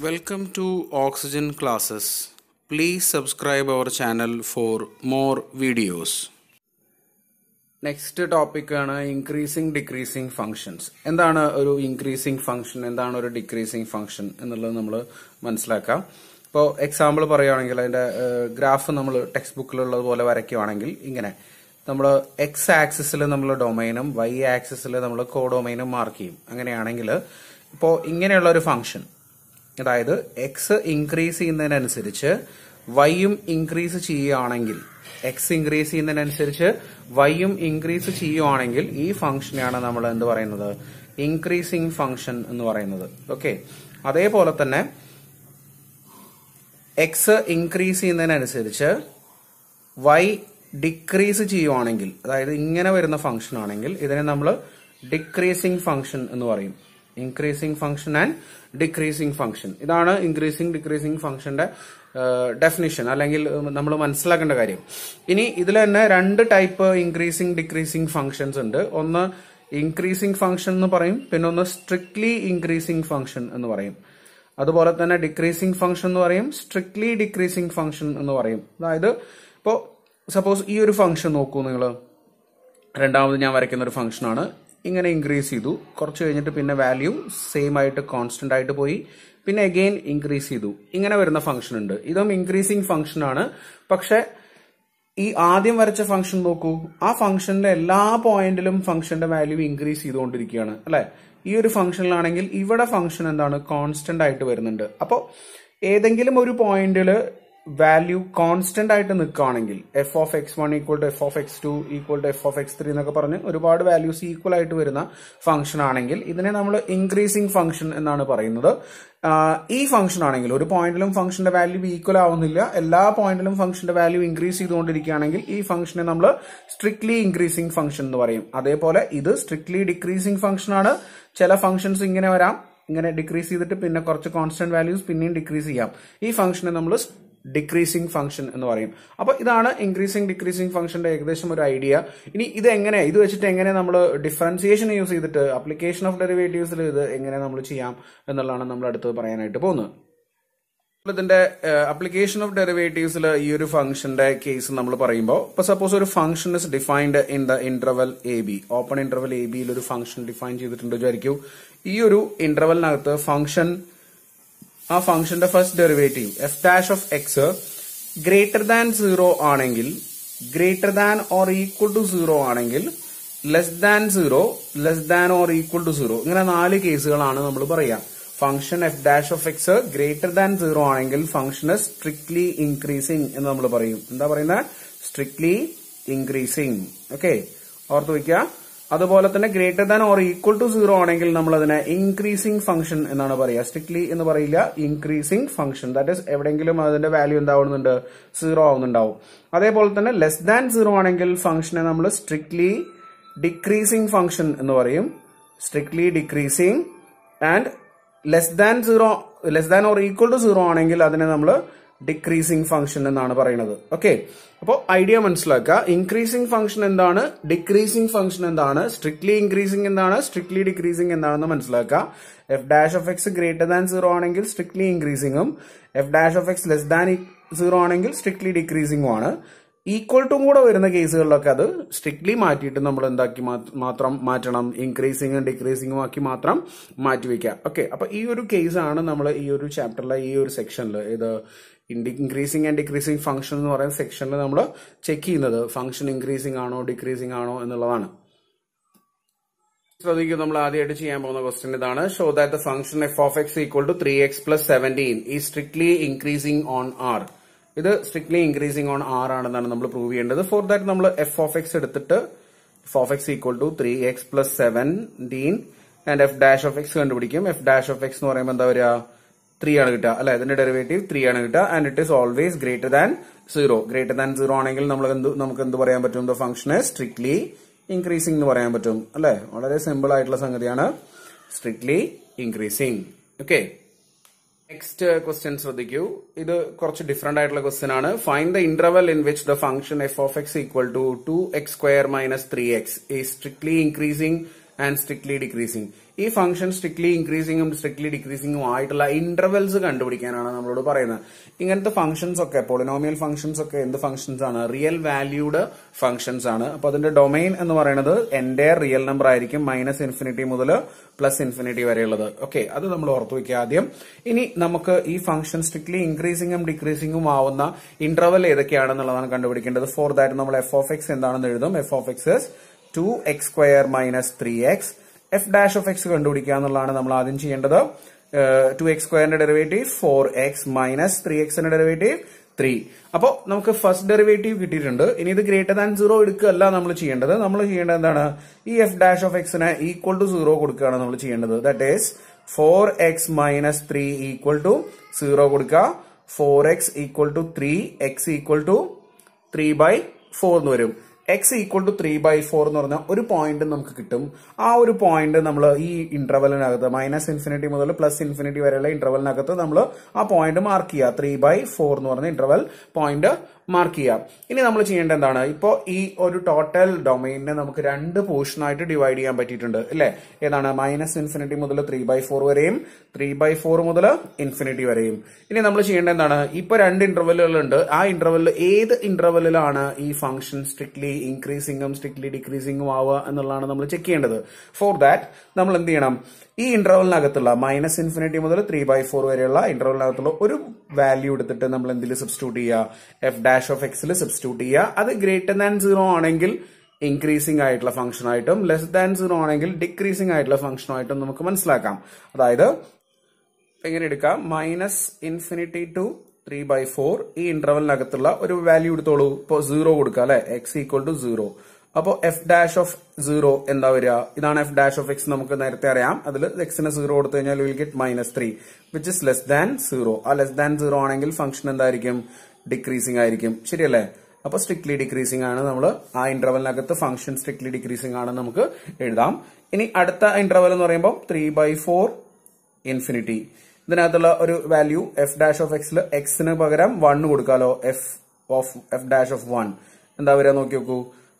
Welcome to Oxygen classes. Please subscribe our channel for more videos. Next topic ആണ് increasing decreasing functions എന്താണ് ഒരു increasing function എന്താണ് ഒരു decreasing function എന്നുള്ളത് നമ്മൾ മനസ്സിലാക്കാം ഇപ്പോൾ എക്സാമ്പിൾ പറയുകയാണെങ്കിൽ അതിന്റെ ഗ്രാഫ് നമ്മൾ ടെക്സ്റ്റ് ബുക്കിലുള്ളത് പോലെ വരയ്ക്കുകയാണെങ്കിൽ ഇങ്ങനെ നമ്മൾ എക്സ് ആക്സിസിൽ നമ്മൾ ഡൊമൈനും വൈ ആക്സിസിൽ നമ്മൾ കോഡൊമൈനും മാർക്ക് ചെയ്യും അങ്ങനെയാണെങ്കിൽ ഇപ്പോൾ ഇങ്ങനെയുള്ള ഒരു ഫംഗ്ഷൻ അതായത് എക്സ് ഇൻക്രീസ് ചെയ്യുന്നതിനനുസരിച്ച് വൈയും ഇൻക്രീസ് ചെയ്യുകയാണെങ്കിൽ എക്സ് ഇൻക്രീസ് ചെയ്യുന്നതിനനുസരിച്ച് വൈയും ഇൻക്രീസ് ചെയ്യുകയാണെങ്കിൽ ഈ ഫംഗ്ഷനെയാണ് നമ്മൾ എന്ത് പറയുന്നത് ഇൻക്രീസിങ് ഫംഗ്ഷൻ എന്ന് പറയുന്നത് ഓക്കെ അതേപോലെ തന്നെ എക്സ് ഇൻക്രീസ് ചെയ്യുന്നതിനനുസരിച്ച് വൈ ഡിക്രീസ് ചെയ്യുവാണെങ്കിൽ അതായത് ഇങ്ങനെ വരുന്ന ഫംഗ്ഷൻ ആണെങ്കിൽ ഇതിനെ നമ്മൾ ഡിക്രീസിങ് ഫംഗ്ഷൻ എന്ന് പറയും increasing function and decreasing function ഇതാണ് ഇൻക്രീസിങ് ഡിക്രീസിങ് ഫംഗ്ഷന്റെ ഡെഫിനിഷൻ അല്ലെങ്കിൽ നമ്മൾ മനസ്സിലാക്കേണ്ട കാര്യം ഇനി ഇതിൽ തന്നെ രണ്ട് ടൈപ്പ് ഇൻക്രീസിങ് ഡിക്രീസിങ് ഫംഗ്ഷൻസ് ഉണ്ട് ഒന്ന് ഇൻക്രീസിങ് ഫംഗ്ഷൻ എന്ന് പറയും പിന്നെ ഒന്ന് സ്ട്രിക്ട്ലി ഇൻക്രീസിങ് ഫംഗ്ഷൻ എന്ന് പറയും അതുപോലെ തന്നെ ഡിക്രീസിങ് ഫംഗ്ഷൻ എന്ന് പറയും സ്ട്രിക്ട്ലി ഡിക്രീസിങ് ഫംഗ്ഷൻ എന്ന് പറയും അതായത് ഇപ്പോൾ സപ്പോസ് ഈ ഒരു ഫംഗ്ഷൻ നോക്കൂ നിങ്ങൾ രണ്ടാമത് ഞാൻ വരയ്ക്കുന്ന ഒരു ഫംഗ്ഷനാണ് ഇങ്ങനെ ഇൻക്രീസ് ചെയ്തു കുറച്ച് കഴിഞ്ഞിട്ട് പിന്നെ വാല്യൂ സെയിം ആയിട്ട് കോൺസ്റ്റന്റ് ആയിട്ട് പോയി പിന്നെ അഗെയിൻ ഇൻക്രീസ് ചെയ്തു ഇങ്ങനെ വരുന്ന ഫംഗ്ഷൻ ഉണ്ട് ഇതും ഇൻക്രീസിങ് ഫംഗ്ഷൻ ആണ് പക്ഷെ ഈ ആദ്യം വരച്ച ഫംഗ്ഷൻ നോക്കൂ ആ ഫംഗ്ഷനിലെ എല്ലാ പോയിന്റിലും ഫംഗ്ഷന്റെ വാല്യൂ ഇൻക്രീസ് ചെയ്തുകൊണ്ടിരിക്കുകയാണ് അല്ലെ ഈ ഒരു ഫംഗ്ഷനിലാണെങ്കിൽ ഇവിടെ ഫംഗ്ഷൻ എന്താണ് കോൺസ്റ്റന്റ് ആയിട്ട് വരുന്നുണ്ട് അപ്പോൾ ഏതെങ്കിലും ഒരു പോയിന്റില് വാല്യൂ കോൺസ്റ്റന്റ് ആയിട്ട് നിൽക്കുകയാണെങ്കിൽ f of x one equal to f of x two equal to f of x three എന്നൊക്കെ പറഞ്ഞ് ഒരുപാട് വാല്യൂസ് ഈക്വൽ ആയിട്ട് വരുന്ന ഫംഗ്ഷൻ ആണെങ്കിൽ ഇതിനെ നമ്മൾ ഇൻക്രീസിങ് ഫംഗ്ഷൻ എന്നാണ് പറയുന്നത് ഈ ഫംഗ്ഷൻ ആണെങ്കിൽ ഒരു പോയിന്റിലും ഫംഗ്ഷന്റെ വാല്യൂ ഈക്വൽ ആവുന്നില്ല എല്ലാ പോയിന്റിലും ഫംഗ്ഷന്റെ വാല്യൂ ഇൻക്രീസ് ചെയ്തുകൊണ്ടിരിക്കുകയാണെങ്കിൽ ഈ ഫംഗ്ഷനെ നമ്മൾ സ്ട്രിക്ട്ലി ഇൻക്രീസിങ് ഫംഗ്ഷൻ എന്ന് പറയും അതേപോലെ ഇത് സ്ട്രിക്ട്ലി ഡിക്രീസിങ് ഫംഗ്ഷൻ ആണ് ചില ഫംഗ്ഷൻസ് ഇങ്ങനെ വരാം ഇങ്ങനെ ഡിക്രീസ് ചെയ്തിട്ട് പിന്നെ കുറച്ച് കോൺസ്റ്റന്റ് വാല്യൂസ് പിന്നെയും ഡിക്രീസ് ചെയ്യാം ഈ ഫംഗ്ഷനെ നമ്മൾ ഡിക്രീസിങ് ഫംഗ്ഷൻ എന്ന് പറയും അപ്പൊ ഇതാണ് ഇൻക്രീസിങ് ഡിക്രീസിങ് ഫംഗ്ഷന്റെ ഏകദേശം ഒരു ഐഡിയ ഇനി ഇത് എങ്ങനെ ഇത് വെച്ചിട്ട് എങ്ങനെ നമ്മൾ ഡിഫറൻസിയേഷൻ യൂസ് ചെയ്തിട്ട് അപ്ലിക്കേഷൻ ഓഫ് ഡെറിവേറ്റീവ്സിൽ ഇത് എങ്ങനെ നമ്മൾ ചെയ്യാം എന്നുള്ളതാണ് നമ്മൾ അടുത്ത് പറയാനായിട്ട് പോകുന്നത് ഇതിന്റെ അപ്ലിക്കേഷൻ ഓഫ് ഡെറിവേറ്റീവ്സിൽ ഈ ഒരു ഫംഗ്ഷന്റെ കേസ് നമ്മൾ പറയുമ്പോൾ ഇപ്പൊ സപ്പോസ് ഒരു function is defined in the interval A B open interval A ബിയിൽ ഒരു ഫംഗ്ഷൻ ഡിഫൈൻ ചെയ്തിട്ടുണ്ട് വിചാരിക്കൂ ഈ ഒരു ഇന്റർവലിനകത്ത് ഫംഗ്ഷൻ ആ ഫംഗ്ഷന്റെ first derivative f dash of x greater than zero ആണെങ്കിൽ greater than or equal to zero ആണെങ്കിൽ less than zero less than or equal to zero ഇങ്ങനെ നാല് കേസുകളാണ് നമ്മൾ പറയാം function f dash of x greater than zero ആണെങ്കിൽ function strictly increasing എന്ന് നമ്മൾ പറയും എന്താ പറയുന്നത് സ്ട്രിക്ട്ലി ഇൻക്രീസിംഗ് ഓക്കെ ഓർത്ത് വയ്ക്കുക അതുപോലെ തന്നെ greater than or equal to zero ആണെങ്കിൽ നമ്മൾ അതിനെ ഇൻക്രീസിംഗ് ഫംഗ്ഷൻ എന്നാണ് പറയുക സ്ട്രിക്ട്ലി എന്ന് പറയില്ല ഇൻക്രീസിംഗ് ഫംഗ്ഷൻ ദാറ്റ് ഇസ് എവിടെയെങ്കിലും അതിന്റെ വാല്യൂ എന്താവുന്നുണ്ട് സീറോ ആവുന്നുണ്ടാവും അതേപോലെ തന്നെ ലെസ് ദാൻ സീറോ ആണെങ്കിൽ ഫംഗ്ഷനെ നമ്മൾ സ്ട്രിക്ട്ലി ഡിക്രീസിംഗ് ഫംഗ്ഷൻ എന്ന് പറയും strictly decreasing and less than zero less than or equal to zero ആണെങ്കിൽ അതിനെ നമ്മൾ ഡിക്രീസിംഗ് ഫംഗ്ഷൻ എന്നാണ് പറയുന്നത് ഓക്കെ അപ്പോൾ ഐഡിയ മനസ്സിലാക്കുക ഇൻക്രീസിംഗ് ഫംഗ്ഷൻ എന്താണ് ഡിക്രീസിംഗ് ഫംഗ്ഷൻ എന്താണ് സ്ട്രിക്ട്ലി ഇൻക്രീസിംഗ് എന്താണ് സ്ട്രിക്ട്ലി ഡിക്രീസിംഗ് എന്താണെന്ന് മനസ്സിലാക്കുക f dash of x greater than zero ആണെങ്കിൽ സ്ട്രിക്ട്ലി ഇൻക്രീസിംഗും f dash of x less than zero ആണെങ്കിൽ സ്ട്രിക്ട്ലി ഡിക്രീസിംഗും ആണ് ഈക്വൽ ടു കൂടെ വരുന്ന കേസുകളിലൊക്കെ അത് സ്ട്രിക്ട്ലി മാറ്റിയിട്ട് നമ്മൾ എന്താക്കി മാത്രം മാറ്റണം ഇൻക്രീസിംഗും ഡിക്രീസിംഗും ആക്കി മാത്രം മാറ്റിവെക്കുക ഓക്കെ അപ്പൊ ഈ ഒരു കേസാണ് നമ്മൾ ഈ ഒരു ചാപ്റ്ററിലെ ഈ ഒരു സെക്ഷനിൽ ഇത് ഇൻക്രീസിംഗ് ആൻഡ് ഡിക്രീസിംഗ് ഫംഗ്ഷൻ എന്ന് പറയുന്ന സെക്ഷനിൽ നമ്മൾ ചെക്ക് ചെയ്യുന്നത് ഫംഗ്ഷൻ ഇൻക്രീസിംഗ് ആണോ ഡിക്രീസിംഗ് ആണോ എന്നുള്ളതാണ് ശ്രദ്ധിക്കും നമ്മൾ ആദ്യമായിട്ട് ചെയ്യാൻ പോകുന്ന ക്വസ്റ്റ്യൻ ഇതാണ് show that the function f of x equal to three x plus seventeen is strictly increasing on R ഇത് സ്ട്രിക്ട്ലി ഇൻക്രീസിംഗ് ഓൺ ആർ ആണെന്നാണ് നമ്മൾ പ്രൂവ് ചെയ്യേണ്ടത് ഫോർ ദാറ്റ് നമ്മൾ എഫ് ഓഫ് എക്സ് എടുത്തിട്ട് f of x equal to three x plus seventeen and f dash of x കണ്ടുപിടിക്കും f dash of x എന്ന് പറയുമ്പോൾ എന്താ വരിക ത്രീ ആണ് കിട്ടുക അല്ലെ ഇതിന്റെ ഡെറിവേറ്റീവ് ത്രീ ആണ് കിട്ടുക and it is always greater than zero greater than zero ആണെങ്കിൽ നമ്മൾ എന്ത് നമുക്ക് എന്ത് പറയാൻ പറ്റും ദ ഫംഗ്ഷൻ സ്ട്രിക്ട്ലി ഇൻക്രീസിംഗ് എന്ന് പറയാൻ പറ്റും അല്ലെ വളരെ സിമ്പിൾ ആയിട്ടുള്ള സംഗതിയാണ് strictly increasing okay next question ശ്രദ്ധിക്കൂ ഇത് കുറച്ച് ഡിഫറെന്റ് ആയിട്ടുള്ള ക്വസ്റ്റ്യൻ ആണ് find the interval in which the function f of x equal to two x square minus three x is strictly increasing and strictly decreasing ഈ function strictly ഇൻക്രീസിംഗും strictly ഡിക്രീസിംഗും ആയിട്ടുള്ള intervals കണ്ടുപിടിക്കാനാണ് നമ്മളോട് പറയുന്നത് ഇങ്ങനത്തെ ഫംഗ്ഷൻസ് ഒക്കെ പോളിനോമിയൽ ഫംഗ്ഷൻസ് ഒക്കെ എന്ത് ഫംഗ്ഷൻസ് ആണ് റിയൽ വാല്യൂഡ് ഫംഗ്ഷൻസ് ആണ് അപ്പൊ അതിന്റെ ഡൊമൈൻ എന്ന് പറയുന്നത് എന്റെ റിയൽ നമ്പർ ആയിരിക്കും മൈനസ് ഇൻഫിനിറ്റി മുതൽ പ്ലസ് ഇൻഫിനിറ്റി വരെയുള്ളത് ഓക്കെ അത് നമ്മൾ ഓർത്തു വെക്കുക ആദ്യം ഇനി നമുക്ക് ഈ ഫംഗ്ഷൻ സ്ട്രിക്ട്ലി ഇൻക്രീസിംഗും ഡിക്രീസിംഗും ആവുന്ന ഇന്റർവൽ ഏതൊക്കെയാണെന്നുള്ളതാണ് കണ്ടുപിടിക്കേണ്ടത് ഫോർ ദാറ്റ് നമ്മൾ എഫ് ഓഫ് എക്സ് എന്താണെന്ന് എഴുതും f of x two x square minus three x f dash of x കണ്ടുപിടിക്കുക എന്നുള്ളതാണ് നമ്മൾ ആദ്യം ചെയ്യേണ്ടത് ടു എക്സ് സ്ക്വയറിന്റെ derivative four x minus three എക്സിന്റെ ഡെറിവേറ്റീവ് ത്രീ അപ്പോ നമുക്ക് ഫസ്റ്റ് ഡെറിവേറ്റീവ് കിട്ടിയിട്ടുണ്ട് ഇനി ഇത് ഗ്രേറ്റർ ദാൻ സീറോ എടുക്കുകയല്ല നമ്മൾ ചെയ്യേണ്ടത് നമ്മൾ ചെയ്യേണ്ടത് എന്താണ് ഈ എഫ് ഡാഷ് ഓഫ് എക്സിന് ഈക്വൽ ടു സീറോ കൊടുക്കുകയാണ് നമ്മൾ ചെയ്യേണ്ടത് that is four x minus three equal to zero കൊടുക്കുക four x equal to three x equal to three by four എന്ന് വരും x equal to three by four എന്ന് പറഞ്ഞാൽ ഒരു പോയിന്റ് നമുക്ക് കിട്ടും ആ ഒരു പോയിന്റ് നമ്മൾ ഈ ഇന്റർവെലിനകത്ത് മൈനസ് ഇൻഫിനിറ്റി മുതൽ പ്ലസ് ഇൻഫിനിറ്റി വരെയുള്ള ഇന്റർവെലിനകത്ത് നമ്മൾ ആ പോയിന്റ് മാർക്ക് ചെയ്യുക ത്രീ ബൈ ഫോർ എന്ന് പറഞ്ഞ ഇന്റർവെൽ പോയിന്റ് മാർക്ക് ചെയ്യാം ഇനി നമ്മൾ ചെയ്യേണ്ടത് എന്താണ് ഇപ്പോൾ ഈ ഒരു ടോട്ടൽ ഡൊമൈനിനെ നമുക്ക് രണ്ട് പോർഷനായിട്ട് ഡിവൈഡ് ചെയ്യാൻ പറ്റിയിട്ടുണ്ട് അല്ലേ ഏതാണ് മൈനസ് ഇൻഫിനിറ്റി മുതൽ ത്രീ ബൈ ഫോർ വരെയും ത്രീ ബൈ ഫോർ മുതൽ ഇൻഫിനിറ്റി വരെയും ഇനി നമ്മൾ ചെയ്യേണ്ടത് എന്താണ് ഇപ്പൊ രണ്ട് ഇന്റർവെല്ലുകളുണ്ട് ആ ഇന്റർവെല്ലിൽ ഏത് ഇന്റർവെല്ലിലാണ് ഈ ഫംഗ്ഷൻ സ്ട്രിക്ട്ലി ഇൻക്രീസിംഗും സ്ട്രിക്ട്ലി ഡിക്രീസിംഗും ആവുക എന്നുള്ളതാണ് നമ്മൾ ചെക്ക് ചെയ്യേണ്ടത് ഫോർ ദാറ്റ് നമ്മൾ എന്ത് ചെയ്യണം ഈ ഇന്റർവെലിനകത്തുള്ള മൈനസ് ഇൻഫിനിറ്റി മുതൽ ത്രീ ബൈ ഫോർ വരെയുള്ള ഇന്റർവെലിനകത്തുള്ള ഒരു വാല്യൂ എടുത്തിട്ട് നമ്മൾ എന്തിൽ സബ്സ്റ്റിറ്റ്യൂട്ട് ചെയ്യുക എഫ് ഡാഷ് ഓഫ് എക്സിൽ സബ്സ്റ്റിറ്റ്യൂട്ട് ചെയ്യുക അത് ഗ്രേറ്റർ ദാൻ സീറോ ആണെങ്കിൽ ഇൻക്രീസിംഗ് ആയിട്ടുള്ള ഫംഗ്ഷൻ ആയിട്ടും ലെസ് ദാൻ സീറോ ആണെങ്കിൽ ഡിക്രീസിംഗ് ആയിട്ടുള്ള ഫംഗ്ഷൻ ആയിട്ടും നമുക്ക് മനസ്സിലാക്കാം അതായത് എങ്ങനെ എടുക്കാം minus infinity to three by four ഈ ഇന്റർവെലിനകത്തുള്ള ഒരു വാല്യൂ എടുത്തോളൂ ഇപ്പോൾ സീറോ കൊടുക്കുക അല്ലെ എക്സ് ഈക്വൽ ടു സീറോ അപ്പോൾ എഫ് ഡാഷ് ഓഫ് സീറോ എന്താ വരിക ഇതാണ് എഫ് ഡാഷ് ഓഫ് എക്സ് നമുക്ക് നേരത്തെ അറിയാം അതിൽ എക്സിന് സീറോ കൊടുത്തു കഴിഞ്ഞാൽ will get minus three which is less than zero ആ ലെസ് ദാൻ സീറോ ആണെങ്കിൽ ഫംഗ്ഷൻ എന്തായിരിക്കും ഡിക്രീസിംഗ് ആയിരിക്കും ശരിയല്ലേ അപ്പൊ സ്ട്രിക്ട്ലി ഡിക്രീസിംഗ് ആണ് നമ്മൾ ആ ഇന്റർവെലിനകത്ത് ഫംഗ്ഷൻ സ്ട്രിക്ട്ലി ഡിക്രീസിംഗ് ആണ് നമുക്ക് എഴുതാം ഇനി അടുത്ത ഇന്റർവെൽ എന്ന് പറയുമ്പോൾ ത്രീ ബൈ ഫോർ ഇൻഫിനിറ്റി ഇതിനകത്തുള്ള ഒരു വാല്യൂ എഫ് ഡാഷ് ഓഫ് എക്സിൽ എക്സിന് പകരം വൺ കൊടുക്കാലോ f of f dash of one എന്താ വരിക നോക്കി നോക്കൂ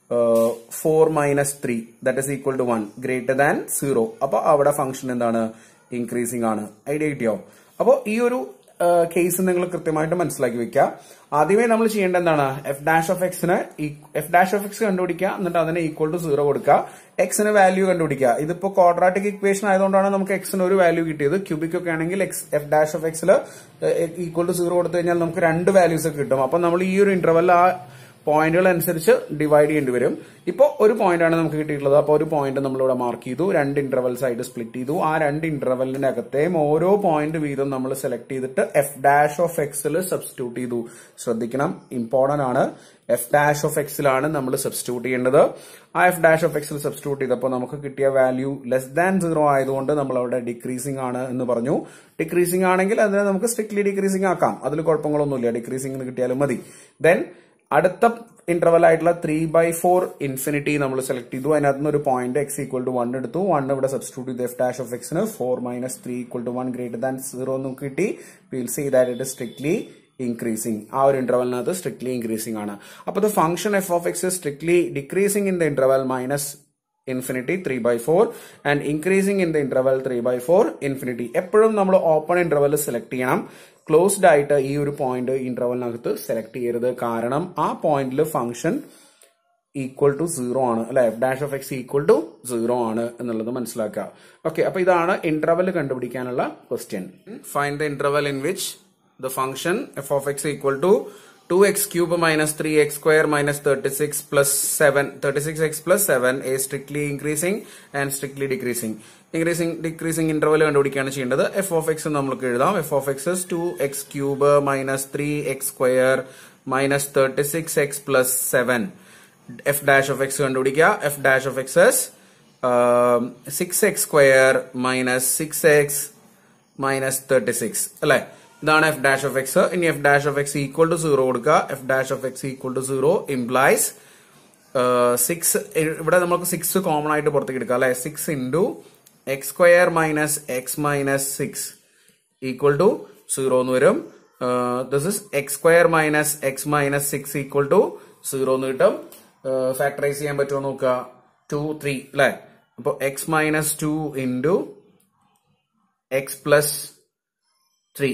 four minus three that is equal to one greater than zero അപ്പൊ അവിടെ ഫംഗ്ഷൻ എന്താണ് ഇൻക്രീസിംഗ് ആണ് ഐഡിയ കിട്ടിയോ അപ്പോൾ ഈ ഒരു കേസ് നിങ്ങൾ കൃത്യമായിട്ട് മനസ്സിലാക്കി വെക്കുക ആദ്യമേ നമ്മൾ ചെയ്യേണ്ട എന്താണ് എഫ് ഡാഷ് ഓഫ് എക്സിന് എഫ് ഡാഷ് ഓഫ് എക്സ് കണ്ടുപിടിക്കുക എന്നിട്ട് അതിന് ഈക്വൽ ടു സീറോ കൊടുക്കുക എക്സിന് വാല്യൂ കണ്ടുപിടിക്കുക ഇതിപ്പോ ക്വാഡ്രാറ്റിക് ഇക്വേഷൻ ആയതുകൊണ്ടാണ് നമുക്ക് എക്സിന് ഒരു വാല്യൂ കിട്ടിയത് ക്യൂബിക് ഒക്കെ ആണെങ്കിൽ എക്സ് എഫ് ഡാഷ് ഓഫ് എക്സിൽ ഈക്വൽ ടു സീറോ കൊടുത്തു കഴിഞ്ഞാൽ നമുക്ക് രണ്ട് വാല്യൂസ് കിട്ടും അപ്പൊ നമ്മൾ ഈ ഒരു ഇന്റർവെൽ ആ പോയിന്റുകൾ അനുസരിച്ച് ഡിവൈഡ് ചെയ്യേണ്ടി വരും ഇപ്പോൾ ഒരു പോയിന്റ് ആണ് നമുക്ക് കിട്ടിയിട്ടുള്ളത് അപ്പോൾ ഒരു പോയിന്റ് നമ്മളിവിടെ മാർക്ക് ചെയ്തു രണ്ട് ഇന്റർവെൽസ് ആയിട്ട് സ്പ്ലിറ്റ് ചെയ്തു ആ രണ്ട് ഇന്റർവെലിനകത്തെയും ഓരോ പോയിന്റ് വീതം നമ്മൾ സെലക്ട് ചെയ്തിട്ട് എഫ് ഡാഷ് ഓഫ് എക്സിൽ സബ്സ്റ്റിറ്റ്യൂട്ട് ചെയ്തു ശ്രദ്ധിക്കണം ഇമ്പോർട്ടന്റ് ആണ് എഫ് ഡാഷ് ഓഫ് എക്സിലാണ് നമ്മൾ സബ്സ്റ്റിറ്റ്യൂട്ട് ചെയ്യേണ്ടത് ആ എഫ് ഡാഷ് ഓഫ് എക്സിൽ സബ്സ്റ്റിറ്റ്യൂട്ട് ചെയ്തപ്പോൾ നമുക്ക് കിട്ടിയ വാല്യൂ ലെസ് ദാൻ സീറോ ആയതുകൊണ്ട് നമ്മൾ അവിടെ ഡിക്രീസിംഗ് ആണ് എന്ന് പറഞ്ഞു ഡിക്രീസിംഗ് ആണെങ്കിൽ അതിനെ നമുക്ക് സ്ട്രിക്ട്ലി ഡിക്രീസിംഗ് ആക്കാം അതിൽ കുഴപ്പങ്ങളൊന്നുമില്ല ഡിക്രീസിംഗ് കിട്ടിയാലും മതി ദെൻ അടുത്ത ഇന്റർവൽ ആയിട്ടുള്ള ത്രീ ബൈ ഫോർ ഇൻഫിനിറ്റി നമ്മൾ സെലക്ട് ചെയ്തു അതിനകത്ത് നിന്ന് ഒരു point x equal to one എടുത്തു വൺ ഇവിടെ സബ്സ്റ്റിറ്റ്യൂട്ട് ചെയ്തു എഫ് ഡാഷ് ഓഫ് എക്സിന് four minus three equal to one greater than zero എന്ന് കിട്ടി will see that it strictly increasing ആ ഒരു ഇന്റർവെലിനകത്ത് സ്ട്രിക്ട്ലി ഇൻക്രീസിംഗ് ആണ് അപ്പൊ the function f of x strictly decreasing in the interval minus infinity three by four and increasing in the interval three by four infinity എപ്പോഴും നമ്മൾ open interval select ചെയ്യണം closed ആയിട്ട് ഈ ഒരു പോയിന്റ് ഇന്റർവെലിനകത്ത് സെലക്ട് ചെയ്യരുത് കാരണം ആ പോയിന്റിൽ ഫംഗ്ഷൻ ഈക്വൽ ടു സീറോ ആണ് അല്ലെ f dash of x equal to zero ആണ് എന്നുള്ളത് മനസ്സിലാക്കുക ഓക്കെ അപ്പൊ ഇതാണ് ഇന്റർവെൽ കണ്ടുപിടിക്കാനുള്ള question find the interval in which the function f of x equal to two x cube minus three x square minus thirty six plus seven thirty six x plus seven a strictly increasing and strictly decreasing increasing decreasing interval കണ്ടുപിടിക്കുകയാണ് ചെയ്യേണ്ടത് f of x നമുക്ക് എഴുതാം f of x two x cube minus three x square minus thirty six x plus seven f dash of x കണ്ടുപിടിക്കുക f dash of x six x square minus six x minus thirty six അല്ലെ ഇതാണ് f dash of x ഇനി f dash of x equal to zero കൊടുക്കുക f dash of x equal to zero implies six ഇവിടെ നമുക്ക് six common ആയിട്ട് പുറത്തേക്ക് എടുക്കാം അല്ലെ six into x square minus x minus six equal to zero എന്ന് വരും this is x square minus x minus six equal to zero എന്ന് കിട്ടും ഫാക്ടറൈസ് ചെയ്യാൻ പറ്റുമോ നോക്കുക ടു ത്രീ അല്ലെ അപ്പൊ x minus two into x plus three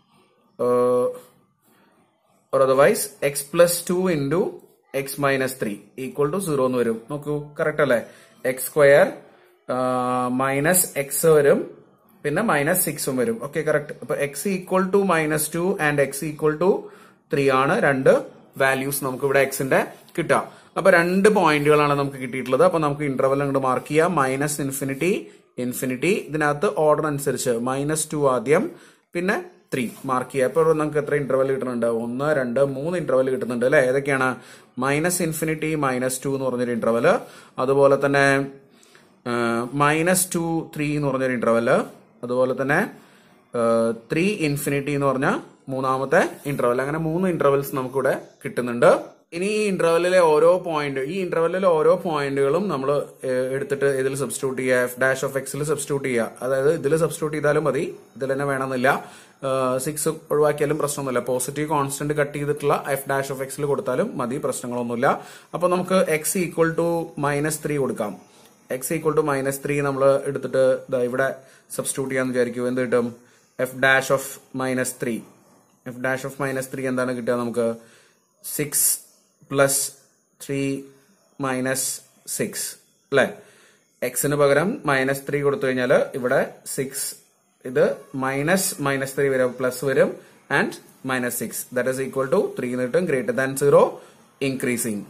or otherwise x plus 2 into x minus 3 equal to 0 എന്ന് വരും നോക്കൂ കറക്റ്റ് അല്ലേ എക്സ് സ്ക്വയർ മൈനസ് എക്സ് വരും പിന്നെ മൈനസ് സിക്സും വരും ഓക്കെ കറക്റ്റ് അപ്പൊ x equal to minus two and x equal to three ആണ് രണ്ട് വാല്യൂസ് നമുക്ക് ഇവിടെ എക്സിന്റെ കിട്ടുക അപ്പൊ രണ്ട് പോയിന്റുകളാണ് നമുക്ക് കിട്ടിയിട്ടുള്ളത് അപ്പൊ നമുക്ക് ഇന്റർവൽ അങ്ങോട്ട് മാർക്ക് ചെയ്യാം മൈനസ് ഇൻഫിനിറ്റി ഇൻഫിനിറ്റി ഇതിനകത്ത് ഓർഡർ അനുസരിച്ച് മൈനസ് ടു ആദ്യം പിന്നെ ത്രീ മാർക്ക് ചെയ്യുക അപ്പോൾ നമുക്ക് എത്ര ഇന്റർവൽ കിട്ടുന്നുണ്ട് ഒന്ന് രണ്ട് മൂന്ന് ഇന്റർവൽ കിട്ടുന്നുണ്ട് അല്ലെ ഏതൊക്കെയാണ് മൈനസ് ഇൻഫിനിറ്റി മൈനസ് ടു എന്ന് പറഞ്ഞൊരു ഇന്റർവൽ അതുപോലെ തന്നെ മൈനസ് ടു ത്രീ എന്ന് പറഞ്ഞൊരു ഇന്റർവൽ അതുപോലെ തന്നെ ത്രീ ഇൻഫിനിറ്റി എന്ന് പറഞ്ഞ മൂന്നാമത്തെ ഇന്റർവൽ അങ്ങനെ മൂന്ന് ഇന്റർവൽസ് നമുക്കിവിടെ കിട്ടുന്നുണ്ട് ഇനി ഈ ഇന്റർവെല്ലിലെ ഓരോ പോയിന്റ് ഈ ഇന്റർവെല്ലിലെ ഓരോ പോയിന്റുകളും നമ്മൾ എടുത്തിട്ട് ഇതിൽ സബ്സ്റ്റിറ്റ്യൂട്ട് ചെയ്യുക എഫ് ഡാഷ് ഓഫ് എക്സിൽ സബ്സ്റ്റിറ്റ്യൂട്ട് ചെയ്യുക അതായത് ഇതിൽ സബ്സ്റ്റിറ്റ്യൂട്ട് ചെയ്താലും മതി ഇതിൽ തന്നെ വേണമെന്നില്ല സിക്സ് ഒഴിവാക്കിയാലും പ്രശ്നമൊന്നുമില്ല പോസിറ്റീവ് കോൺസ്റ്റന്റ് കട്ട് ചെയ്തിട്ടുള്ള എഫ് ഡാഷ് ഓഫ് എക്സിൽ കൊടുത്താലും മതി പ്രശ്നങ്ങളൊന്നുമില്ല അപ്പൊ നമുക്ക് x equal to minus three കൊടുക്കാം x equal to minus three നമ്മൾ എടുത്തിട്ട് ദാ ഇവിടെ സബ്സ്റ്റിറ്റ്യൂട്ട് ചെയ്യാന്ന് വിചാരിക്കും എന്ത് കിട്ടും f dash of minus three f dash of minus three എന്താണ് കിട്ടുക നമുക്ക് six plus three minus six അല്ലെ എക്സിന് പകരം മൈനസ് ത്രീ കൊടുത്തു കഴിഞ്ഞാൽ ഇവിടെ സിക്സ് ഇത് മൈനസ് മൈനസ് ത്രീ വരും പ്ലസ് വരും and minus six that is equal to three കിട്ടും greater than zero increasing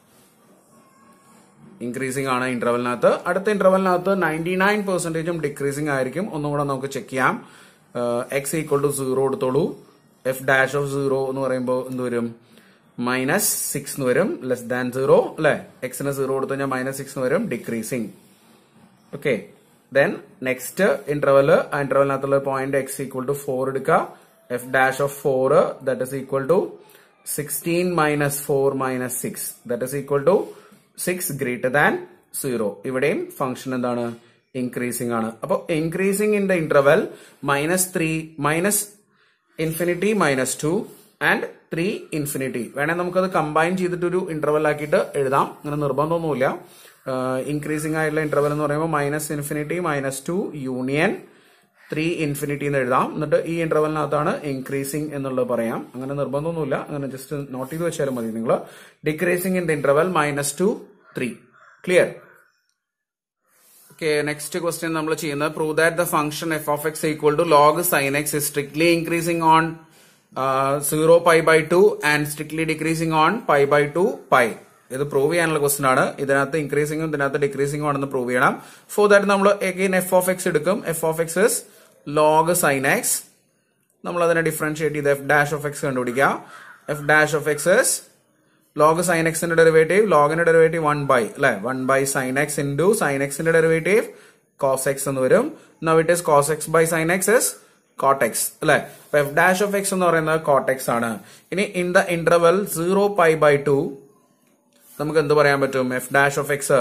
increasing ആണ് ഇന്റർവെലിനകത്ത് അടുത്ത ഇന്റർവെലിനകത്ത് നയൻറ്റി നയൻ പെർസെന്റേജും ഡിക്രീസിംഗ് ആയിരിക്കും ഒന്നും കൂടെ നമുക്ക് ചെക്ക് ചെയ്യാം എക്സ് ഈക്വൽ ടു സീറോ എടുത്തോളൂ എഫ് ഡാഷ് ഓഫ് സീറോ എന്ന് പറയുമ്പോൾ എന്ത് വരും മൈനസ് സിക്സ് എന്ന് വരും ലെസ് ദാൻ സീറോ അല്ലെ എക്സിന് സീറോ കൊടുത്തു കഴിഞ്ഞാൽ മൈനസ് സിക്സ് എന്ന് വരും decreasing okay then next interval ആ ഇന്റർവെലിനകത്തുള്ള point x equal to four എടുക്കുക f dash of four that is equal to sixteen minus four minus six that is equal to six greater than zero ഇവിടെയും function എന്താണ് increasing ആണ് അപ്പോൾ increasing in the interval minus three minus infinity minus two and three infinity വേണേ നമുക്കത് combine ചെയ്തിട്ട് ഒരു interval ആക്കിയിട്ട് എഴുതാം അങ്ങനെ നിർബന്ധമൊന്നുമില്ല ഇൻക്രീസിംഗ് ആയിട്ടുള്ള ഇന്റർവെൽ എന്ന് പറയുമ്പോൾ minus infinity minus two union three infinity എന്ന് എഴുതാം എന്നിട്ട് ഈ ഇന്റർവെലിനകത്താണ് ഇൻക്രീസിംഗ് എന്നുള്ളത് പറയാം അങ്ങനെ നിർബന്ധമൊന്നുമില്ല അങ്ങനെ ജസ്റ്റ് നോട്ട് ചെയ്ത് വെച്ചാലും മതി നിങ്ങൾ decreasing in the interval minus two three clear okay next question നമ്മൾ ചെയ്യുന്നത് prove that the function f of x equal to log sine x is strictly increasing on zero pi by two and strictly decreasing on pi by two pi ഇത് prove ചെയ്യാനുള്ള question ആണ് ഇതിനകത്ത് ഇൻക്രീസിംഗും ഇതിനകത്ത് ഡിക്രീസിംഗും ആണെന്ന് പ്രൂവ് ചെയ്യണം for that നമ്മൾ എഗെയിൻ എഫ് ഓഫ് എക്സ് എടുക്കും f of x is log sine x നമ്മൾ അതിനെ ഡിഫറൻഷിയേറ്റ് ചെയ്ത് എഫ് ഡാഷ് ഓഫ് എക്സ് കണ്ടുപിടിക്കാം f dash of x is log sine എക്സിന്റെ ഡെറിവേറ്റീവ് ലോഗിന്റെ ഡെറിവേറ്റീവ് വൺ ബൈ അല്ലെ one by sine x into sine എക്സിന്റെ derivative cos x എന്ന് വരും now it is cos x by sine x is cot x അല്ലെ അപ്പൊ F dash of x എന്ന് പറയുന്നത് കോട്ടെക്സ് ആണ് ഇനി in the interval zero pi by two നമുക്ക് എന്ത് പറയാൻ പറ്റും f dash of x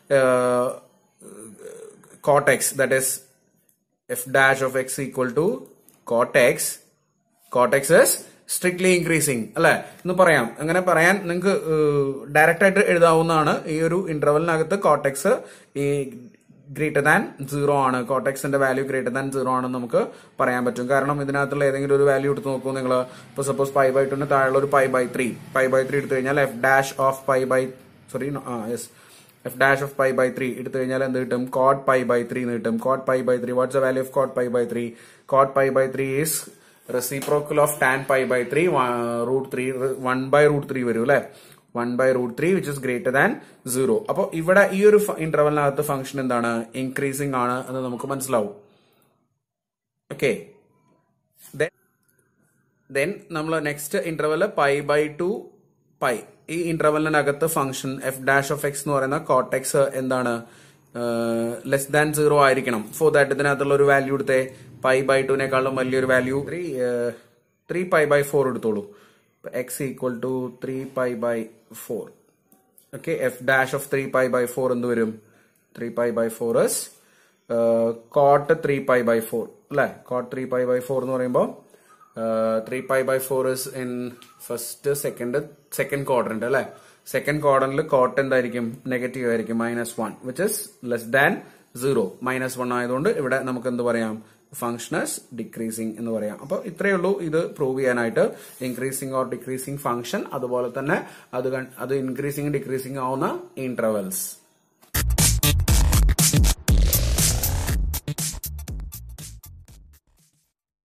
cot x that is f dash of x equal to cot x cot x is strictly increasing അല്ലെ എന്ന് പറയാം അങ്ങനെ പറയാൻ നിങ്ങൾക്ക് ഡയറക്റ്റ് ആയിട്ട് എഴുതാവുന്നതാണ് ഈ ഒരു ഇന്റർവെലിനകത്ത് കോട്ടെക്സ് ഈ ഗ്രേറ്റർ ദാൻ സീറോ ആണ് കോട്ടെക്സിന്റെ വാല്യൂ ഗ്രേറ്റർ ദാൻ സീറോ ആണെന്ന് നമുക്ക് പറയാൻ പറ്റും കാരണം ഇതിനകത്തുള്ള ഏതെങ്കിലും ഒരു വാല്യൂ എടുത്ത് നോക്കൂ നിങ്ങൾ ഇപ്പൊ സപ്പോസ് പൈ ബൈ ടുന് താഴെയുള്ള ഒരു pi by three pi by three എടുത്തു കഴിഞ്ഞാൽ f dash of pi by sorry ആ yes f dash of pi by three എടുത്തു കഴിഞ്ഞാൽ എന്ത് കിട്ടും കോട്ട് പൈ ബൈ ത്രീ എന്ന് കിട്ടും cot pi by three what's the value of cot pi by three cot pi by three is reciprocal of tan pi by three root three one by root three വരും അല്ലെ one by root three which is greater than zero അപ്പോൾ ഇവിടെ ഈ ഒരു ഇന്റർവെലിനകത്ത് function എന്താണ് increasing ആണ് എന്ന് നമുക്ക് മനസ്സിലാവും ഓക്കെ ദെൻ നമ്മൾ next interval pi by two pi ഈ ഇന്റർവെലിനകത്ത് function f dash of x എന്ന് പറയുന്ന കോട്ടെക്സ് എന്താണ് ലെസ് ദാൻ സീറോ ആയിരിക്കണം ഫോർ ദാറ്റ് ഇതിനകത്തുള്ള ഒരു വാല്യൂ എടുത്തേ പൈ ബൈ ടുവിനേക്കാളും വലിയൊരു value three three pi by four എടുത്തോളൂ x equal to three pi by four okay f dash of three pi by four എന്ത് വരും three pi by four is cot three pi by four അല്ലെ cot three pi by four എന്ന് പറയുമ്പോൾ three pi by four is in first second second quadrant അല്ലെ second ക്വാർട്ടറിൽ cot എന്തായിരിക്കും negative ആയിരിക്കും minus one which is less than zero minus one ആയതുകൊണ്ട് ഇവിടെ നമുക്ക് എന്ത് പറയാം ഫംഗ്ഷനസ് ഡിക്രീസിങ് എന്ന് പറയാം അപ്പൊ ഇത്രയേ ഉള്ളൂ ഇത് പ്രൂവ് ചെയ്യാനായിട്ട് ഇൻക്രീസിങ് ഓർ ഡിക്രീസിങ് ഫംഗ്ഷൻ അതുപോലെ തന്നെ അത് കൺ- അത് ഇൻക്രീസിങ് ഡിക്രീസിങ് ആവുന്ന ഇന്റർവെൽസ്